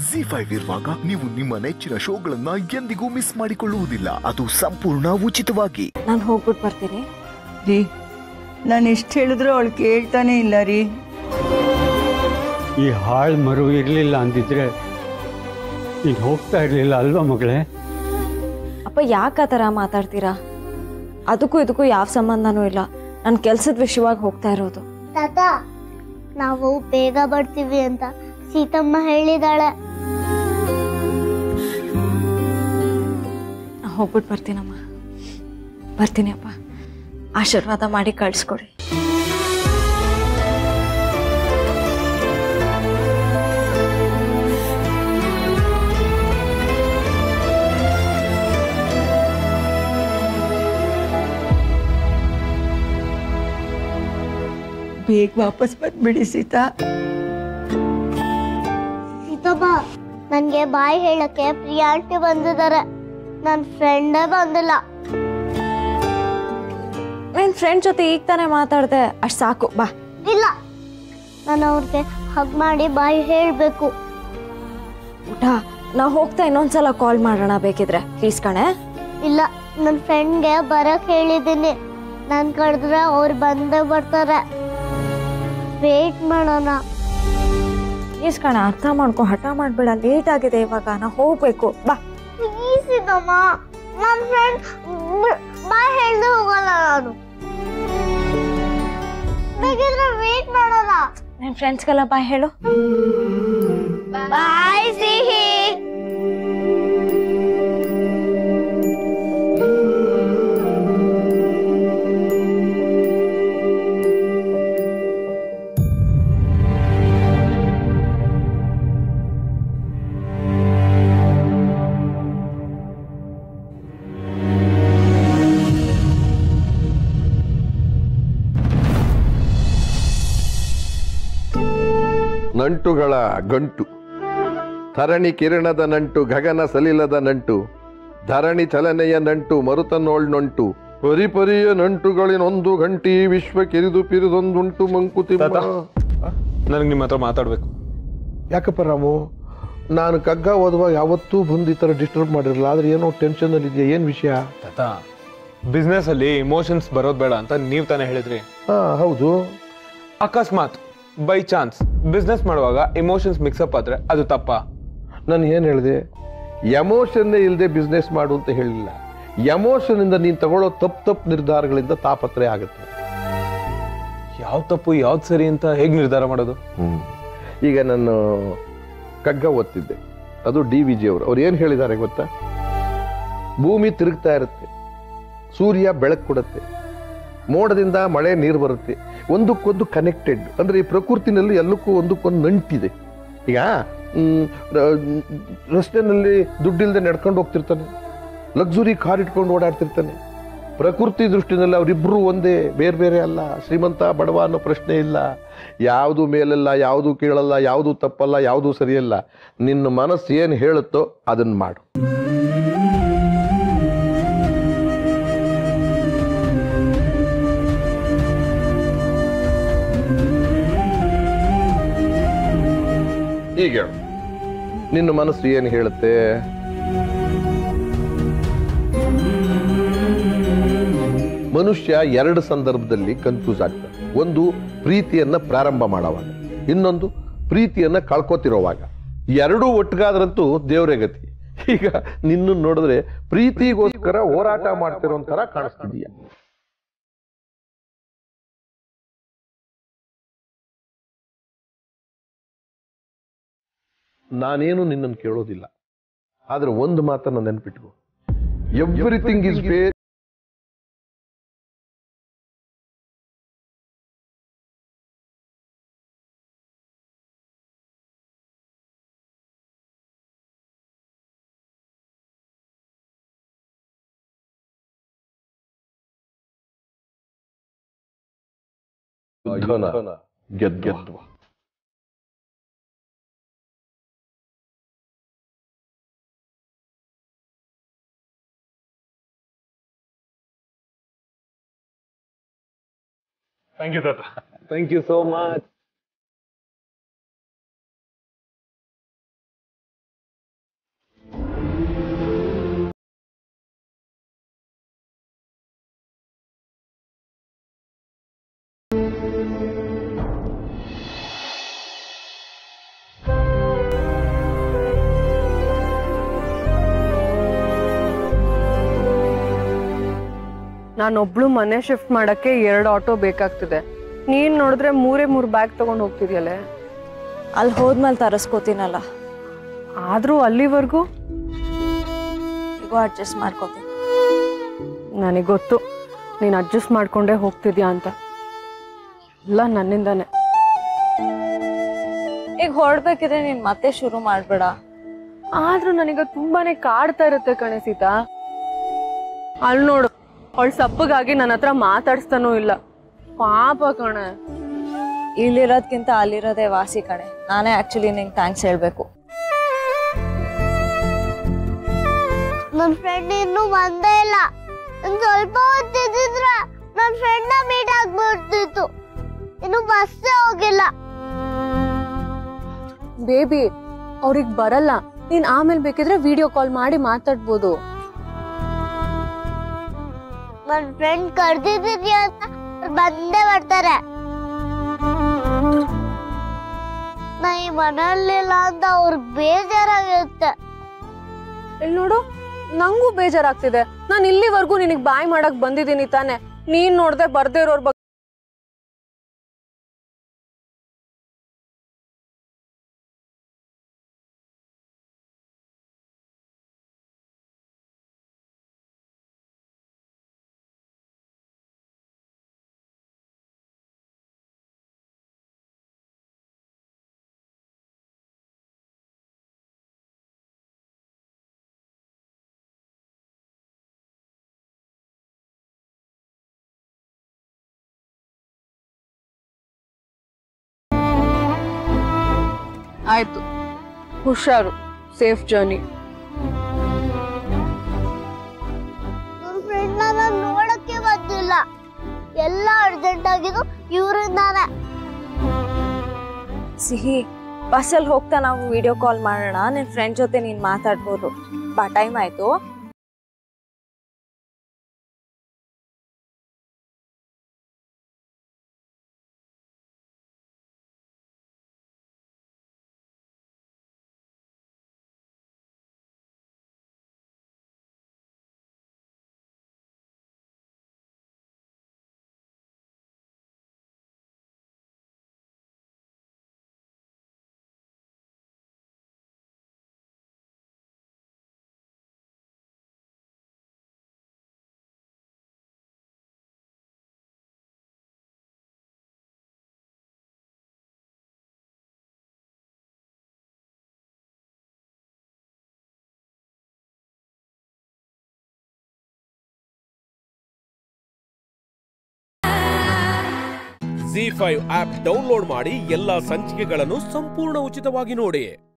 G five ಇರುವಾಗ ನೀವು ನಿಮ್ಮ ನೆಚ್ಚಿನ ಶೋಗಳನ್ನ ಎಂದಿಗೂ ಮಿಸ್ ಮಾಡಿಕೊಳ್ಳುವುದಿಲ್ಲ ಅದು ಸಂಪೂರ್ಣ ಉಚಿತವಾಗಿ ನಾನು ಹೋಗ್ಬಿಟ್ಟು ಬರ್ತೀನಿ ರೀ ನಾನು ಎಷ್ಟು ಹೇಳಿದ್ರು ಅವಳು ಕೇಳ್ತಾನೆ ಇಲ್ಲ ರೀ ಈ ಹಾಳು ಮರು ಇರಲಿಲ್ಲ ಅಂದಿದ್ರೆ ನೀನು ಹೋಗ್ತಾ ಇರಲಿಲ್ಲ ಅಲ್ವಾ ಮಗಳೇ ಅಪ್ಪ ಯಾಕೆ ಆ ಥರ ಮಾತಾಡ್ತೀರಾ ಅದಕ್ಕೂ ಇದಕ್ಕೂ ಯಾವ ಸಂಬಂಧನೂ ಇಲ್ಲ ನನ್ನ ಕೆಲ್ಸದ ವಿಷಯವಾಗಿ ಹೋಗ್ತಾ ಇರೋದು ತಾತ ನಾವು ಬೇಗ ಬರ್ತೀವಿ ಅಂತ ಸೀತಮ್ಮ ಹೇಳಿದಾಳೆ ನಾನ್ ಹೋಗ್ಬಿಟ್ಟು ಬರ್ತೀನಮ್ಮ ಬರ್ತೀನಿ ಅಪ್ಪ ಆಶೀರ್ವಾದ ಮಾಡಿ ಕಳಿಸ್ಕೊಡಿ ಬೇಗ ವಾಪಸ್ ಬಂದ್ಬಿಡಿ ಸೀತಾ ಸೀತಮ್ಮ ನನ್ಗೆ ಬಾಯ್ ಹೇಳಕ್ಕೆ ಪ್ರಿಯಾ ಆಂಟಿ ಬಂದಿದ್ದಾರೆ ನನ್ನ ಫ್ರೆಂಡೇ ಬಂದಿಲ್ಲ ನಿನ್ನ ಫ್ರೆಂಡ್ ಜೊತೆ ಈಗ ತಾನೇ ಮಾತಾಡಿದೆ ಅಷ್ಟು ಸಾಕು ಬಾ ಇಲ್ಲ ನಾನು ಅವ್ರಿಗೆ ಹಗ್ ಮಾಡಿ ಬಾಯ್ ಹೇಳ್ಬೇಕು ಊಟ ನಾವು ಹೋಗ್ತಾ ಇನ್ನೊಂದ್ಸಲ ಕಾಲ್ ಮಾಡೋಣ ಬೇಕಿದ್ರೆ ಪ್ಲೀಸ್ ಕಣೆ ಇಲ್ಲ ನನ್ನ ಫ್ರೆಂಡ್ಗೆ ಬರಕ್ ಹೇಳಿದ್ದೀನಿ ನಾನು ಕರೆದ್ರೆ ಅವ್ರು ಬಂದೇ ಬರ್ತಾರೆ ವೇಟ್ ಮಾಡೋಣ ಪ್ಲೀಸ್ ಕಣೆ ಅರ್ಥ ಮಾಡ್ಕೊ ಹಠ ಮಾಡ್ಬೇಡ ಲೇಟ್ ಆಗಿದೆ ಇವಾಗ ನಾ ಹೋಗ್ಬೇಕು ಬಾ ಪ್ಲೀಸ್ ಇದಮ್ಮ ನನ್ನ ಫ್ರೆಂಡ್ ಬಾಯ್ ಹೇಳ್ದೆ ಹೋಗಲ್ಲ ನಾನು ಬೇಕಿದ್ರೆ ವೇಟ್ ಮಾಡೋಣ ನಿನ್ನ ಫ್ರೆಂಡ್ಸ್ಗೆಲ್ಲ ಬಾಯ್ ಹೇಳು ಬಾಯ್ ಸಿಹಿ ನಂಟುಗಳ ಗಂಟು ಧರಣಿ ಕಿರಣದ ನಂಟು ಗಗನ ಸಲಿಲದ ನಂಟು ಧರಣಿ ಚಲನೆಯ ನಂಟು ಮರುತನೋಳ್ ನಂಟು ಪರಿ ಪರಿಯ ನಂಟುಗಳಿನೊಂದು ಗಂಟಿ ವಿಶ್ವ ಕಿರಿದು ಪಿರಿದೊಂದುಂಟು ಮಂಕುತಿಮ್ಮ ನನಗೆ ನಿಮ್ಮ ಹತ್ರ ಮಾತಾಡಬೇಕು ಯಾಕಪ್ಪ ರಾಮು ನಾನು ಕಗ್ಗ ಓದುವಾಗ ಯಾವತ್ತೂ ಬಂದು ಈ ಥರ ಡಿಸ್ಟರ್ಬ್ ಮಾಡಿರಲ್ಲ ಆದ್ರೆ ಏನೋ ಟೆನ್ಷನಲ್ಲಿ ಇದೆಯಾ ಏನು ವಿಷಯ ತಾತ ಬಿಸ್ನೆಸ್ ಅಲ್ಲಿ ಇಮೋಷನ್ಸ್ ಬರೋದು ಬೇಡ ಅಂತ ನೀವು ತಾನೇ ಹೇಳಿದ್ರಿ ಹಾ ಹೌದು ಅಕಸ್ಮಾತ್ ಬೈ ಚಾನ್ಸ್ ಬಿಸ್ನೆಸ್ ಮಾಡುವಾಗ ಇಮೋಷನ್ಸ್ ಮಿಕ್ಸಪ್ ಆದ್ರೆ ಅದು ತಪ್ಪಾ ನಾನು ಏನು ಹೇಳಿದೆ ಎಮೋಷನ್ನೇ ಇಲ್ಲದೆ ಬಿಸ್ನೆಸ್ ಮಾಡು ಅಂತ ಹೇಳಿಲ್ಲ ಎಮೋಷನ್ ಇಂದ ನೀನು ತಗೊಳ್ಳೋ ತಪ್ಪು ತಪ್ಪು ನಿರ್ಧಾರಗಳಿಂದ ತಾಪತ್ರೆ ಆಗುತ್ತೆ ಯಾವ ತಪ್ಪು ಯಾವ್ದು ಸರಿ ಅಂತ ಹೇಗೆ ನಿರ್ಧಾರ ಮಾಡೋದು ಈಗ ನಾನು ಕಗ್ಗ ಓದ್ತಿದ್ದೆ ಅದು ಡಿ ವಿ ಜಿ ಅವರು ಅವ್ರು ಏನು ಹೇಳಿದ್ದಾರೆ ಗೊತ್ತಾ ಭೂಮಿ ತಿರುಗ್ತಾ ಇರುತ್ತೆ ಸೂರ್ಯ ಬೆಳಕು ಕೊಡುತ್ತೆ ಮೋಡದಿಂದ ಮಳೆ ನೀರು ಬರುತ್ತೆ ಒಂದಕ್ಕೊಂದು ಕನೆಕ್ಟೆಡ್ ಅಂದ್ರೆ ಈ ಪ್ರಕೃತಿನಲ್ಲಿ ಎಲ್ಲಕ್ಕೂ ಒಂದಕ್ಕೊಂದು ನಂಟಿದೆ ಈಗ ಮ್, ರ- ರಸ್ತೆನಲ್ಲಿ ದುಡ್ಡಿಲ್ಲದೆ ನಡ್ಕೊಂಡು ಹೋಗ್ತಿರ್ತಾನೆ ಲಕ್ಸುರಿ ಕಾರ್ ಇಟ್ಕೊಂಡು ಓಡಾಡ್ತಿರ್ತಾನೆ ಪ್ರಕೃತಿ ದೃಷ್ಟಿನಲ್ಲಿ ಅವರಿಬ್ಬರು ಒಂದೇ ಬೇರೆ ಬೇರೆ ಅಲ್ಲ ಶ್ರೀಮಂತ ಬಡವ ಅನ್ನೋ ಪ್ರಶ್ನೆ ಇಲ್ಲ ಯಾವುದು ಮೇಲಲ್ಲ ಯಾವುದು ಕೀಳಲ್ಲ ಯಾವುದು ತಪ್ಪಲ್ಲ ಯಾವುದು ಸರಿಯಲ್ಲ ನಿನ್ನ ಮನಸ್ಸು ಏನು ಹೇಳುತ್ತೋ ಅದನ್ನು ಮಾಡು ಈಗ ಹೇಳು. ನಿನ್ನ ಮನಸ್ಸು ಏನು ಹೇಳುತ್ತೆ ಮನುಷ್ಯ ಎರಡು ಸಂದರ್ಭದಲ್ಲಿ ಕನ್ಫ್ಯೂಸ್ ಆಗ್ತಾನೆ ಒಂದು ಪ್ರೀತಿಯನ್ನ ಪ್ರಾರಂಭ ಮಾಡೋವಾಗ ಇನ್ನೊಂದು ಪ್ರೀತಿಯನ್ನ ಕಳ್ಕೊತಿರೋವಾಗ ಎರಡೂ ಒಟ್ಟಿಗಾದ್ರಂತೂ ದೇವರೇ ಗತಿ ಈಗ ನಿನ್ನ ನೋಡಿದ್ರೆ ಪ್ರೀತಿಗೋಸ್ಕರ ಹೋರಾಟ ಮಾಡ್ತಿರೋ ತರ ಕಾಣಿಸ್ತಿದೀಯ ನಾನೇನು ನಿನ್ನನ್ನು ಕೇಳೋದಿಲ್ಲ ಆದ್ರೆ ಒಂದು ಮಾತನ್ನ ನೆನ್ಪಿಟ್ಕೋ ಎವ್ರಿಥಿಂಗ್ ಇಸ್ ಬೇರ್ ಯುದ್ಧನ ಗೆದ್ಗೆದ್ವ ಥ್ಯಾಂಕ್ ಯು ತಾತ ಥ್ಯಾಂಕ್ ಯು ಸೋ ಮಚ್ ನಾನೊಬ್ಳು ಮನೆ ಶಿಫ್ಟ್ ಮಾಡಕ್ಕೆ ಎರಡು ಆಟೋ ಬೇಕಾಗ್ತಿದೆ ನೀನ್ ನೋಡಿದ್ರೆ ಮೂರೇ ಮೂರು ಬ್ಯಾಗ್ ತಗೊಂಡು ಹೋಗ್ತಿದ್ಯಲ್ಲೇ ಅಲ್ಲಿ ಹೋದ್ಮೇಲೆ ತರಿಸ್ಕೋತೀನಲ್ಲ ಆದ್ರೂ ಅಲ್ಲಿವರೆಗೂ ಈಗೂ ಅಡ್ಜಸ್ಟ್ ಮಾಡ್ಕೋತೀನಿ ನನಗೆ ಗೊತ್ತು ನೀನು ಅಡ್ಜಸ್ಟ್ ಮಾಡ್ಕೊಂಡೇ ಹೋಗ್ತಿದ್ಯಾ ಅಂತ ಎಲ್ಲ ನನ್ನಿಂದಾನೆ ಈಗ ಹೊರಡ್ಬೇಕಿದ್ರೆ ನೀನ್ ಮತ್ತೆ ಶುರು ಮಾಡ್ಬೇಡ ಆದ್ರೂ ನನಗೆ ತುಂಬಾನೇ ಕಾಡ್ತಾ ಇರುತ್ತೆ ಕಣೆ ಸೀತಾ ಅಲ್ಲಿ ನೋಡು ಅವಳು ಸಪ್ಪಗಾಗಿ ನನ್ನ ಹತ್ರ ಮಾತಾಡ್ಸ್ತಾನೂ ಇಲ್ಲ ಪಾಪ ಕಣೆ ಇಲ್ಲಿರೋದ್ಕಿಂತ ಅಲ್ಲಿರೋದೇ ವಾಸಿ ಕಣೆ ನಾನೇ ಆಕ್ಚುಲಿ ನಿಂಗೆ ಥ್ಯಾಂಕ್ಸ್ ಹೇಳ್ಬೇಕು ನನ್ನ ಫ್ರೆಂಡ್ ಇನ್ನೂ ಬಂದೇ ಇಲ್ಲ ಇನ್ ಸ್ವಲ್ಪ ಹೊತ್ತಿದ್ರೆ ನನ್ನ ಫ್ರೆಂಡ್ನ ಮೀಟ್ ಆಗ್ಬಿಡ್ತಿತ್ತು ಇನ್ನು ಬಸ್ಸೇ ಹೋಗಿಲ್ಲ ಬೇಬಿ ಅವ್ರಿಗೆ ಬರಲ್ಲ ನೀನ್ ಆಮೇಲೆ ಬೇಕಿದ್ರೆ ವಿಡಿಯೋ ಕಾಲ್ ಮಾಡಿ ಮಾತಾಡ್ಬೋದು ನನ್ನ ಫ್ರೆಂಡ್ ಕರ್ದಿದ್ದೀನಿ ಅಂತ ಅವ್ರು ಬಂದೇ ಬರ್ತಾರೆ ನಾ ಈ ಮನೆಯಲ್ಲಿಲ್ಲ ಅಂತ ಅವ್ರಿಗೆ ಬೇಜಾರಾಗಿರುತ್ತೆ ಇಲ್ಲಿ ನೋಡು ನಂಗೂ ಬೇಜಾರಾಗ್ತಿದೆ ನಾನು ಇಲ್ಲಿವರೆಗೂ ನಿನಗ್ ಬಾಯ್ ಮಾಡಕ್ ಬಂದಿದ್ದೀನಿ ತಾನೆ ನೀನ್ ನೋಡ್ದೆ ಬರ್ದೇ ಇರೋರ್ ಬಗ್ಗೆ ಆಯ್ತು ಹುಷಾರು ಸೇಫ್ ಜರ್ನಿ ನನ್ನ ಫ್ರೆಂಡ್ನ ನಾನು ನೋಡಕ್ಕೆ ಬಂದಿಲ್ಲ ಎಲ್ಲ ಅರ್ಜೆಂಟ್ ಆಗಿದ್ದು ಇವರಿಂದಾನೆ ಸಿಹಿ ಬಸ್ಸಲ್ಲಿ ಹೋಗ್ತಾ ನಾವು ವಿಡಿಯೋ ಕಾಲ್ ಮಾಡೋಣ ನಿನ್ ಫ್ರೆಂಡ್ ಜೊತೆ ನೀನ್ ಮಾತಾಡ್ಬೋದು ಬಾ ಟೈಮ್ ಆಯ್ತು ಜಿ ಫೈವ್ ಆಪ್ ಡೌನ್ಲೋಡ್ ಮಾಡಿ ಎಲ್ಲಾ ಸಂಚಿಕೆಗಳನ್ನು ಸಂಪೂರ್ಣ ಉಚಿತವಾಗಿ ನೋಡಿ